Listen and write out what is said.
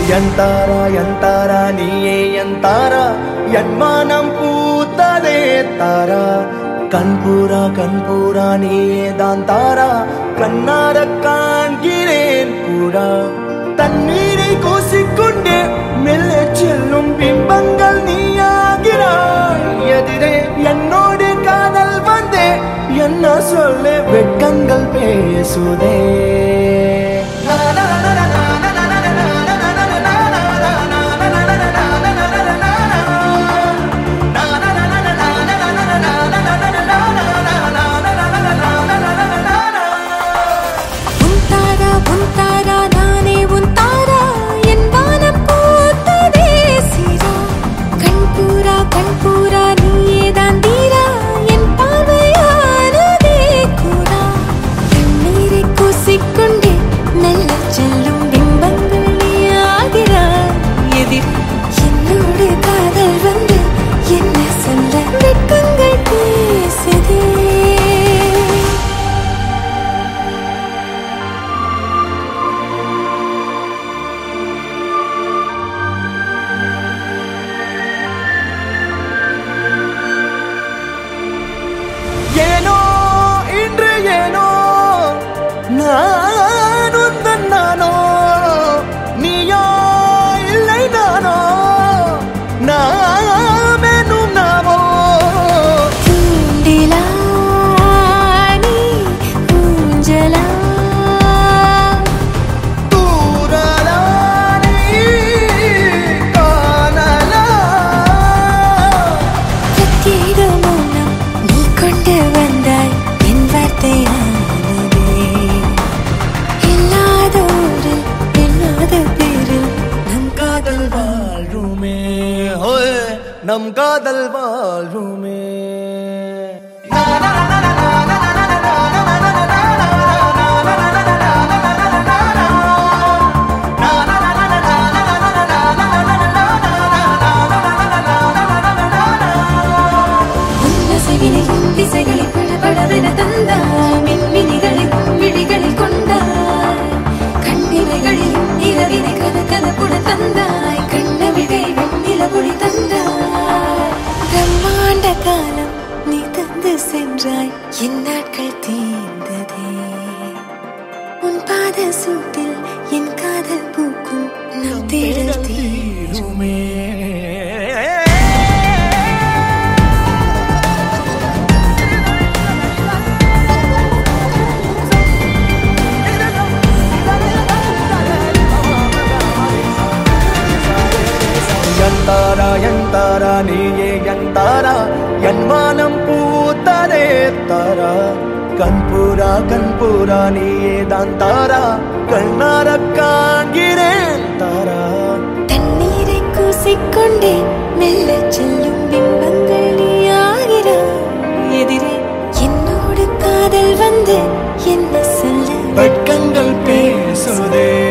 என் தாரா என் தாரா நீயே என் தாரா என் மானம் பூத்ததே தாரா கண்பூரா கண்பூரா நீயே தான் தாரா கண்ணார காண்கிறேன் கூடா தண்ணீரை கூசிக்கொண்டே மெல்ல செல்லும் பிம்பங்கள் நீயாகிறாய் எதிரே என்னோடு காதல் வந்தே என்ன சொல்ல வெட்கங்கள் பேசுதே உன் தாரா உன் தாரா நானே உன் தாரா என் வானம் பூத்ததே சீரா கண்பூரா கண்பூரா நீயே தான் தீரா என் பார்வையானதே கூடா கண்ணீரை கூசிக்கொண்டே நல்ல செல்லும் பிம்பங்கள் நீயாகிறாய் எதிர் என்னோடு காதல் வந்து என்ன சொல்ல வெட்கங்கள் பேசுதே ஏனோ இன்று ஏனோ நான் உந்தன் நானோ நீயோ இல்லை நானோ நாமெனும் நாமோ தூண்டிலா நீ ஊஞ்சலா தூரலா நீ காணலா பிரத்யேக மௌனம் நீ கொண்டு வந்தாய் என் வார்த்தையானதே இல்லாத ஊரில் இல்லாத பேரில் நம் காதல் வாழ்வுமே ஹோய், நம் காதல் வாழ்வுமே உன்னசைவினை திசைகளில் படபடவென தந்தாய் மின்மினிகளில் விழிகளில் கொண்டாய் கண்ணிமைகளில் இரவினை கதகதப்புட தந்தாய் கண்ணவிழை வெண்ணிலவொளி தந்தாய் பிரம்மாண்ட காலம் நீ தந்து சென்றாய் என் நாட்கள் தீர்ந்ததே உன் பாத சூட்டில் என் காதல் பூக்கும் நம் தேடல் தீரும் தீருமே எந்தாரா எந்தாரா நீயே எந்தாரா என் மானம் பூத்ததே தாரா கண்பூரா கண்பூரா நீயே தான் தாரா கண்ணார காண்கிறேன் தாரா தண்ணீரை கூசிக்கொண்டே மெல்ல செல்லும் பிம்பங்கள் நீயாகிறாய் எதிரே என்னோடு காதல் வந்து என்ன சொல்ல வெட்கங்கள் பேசுதே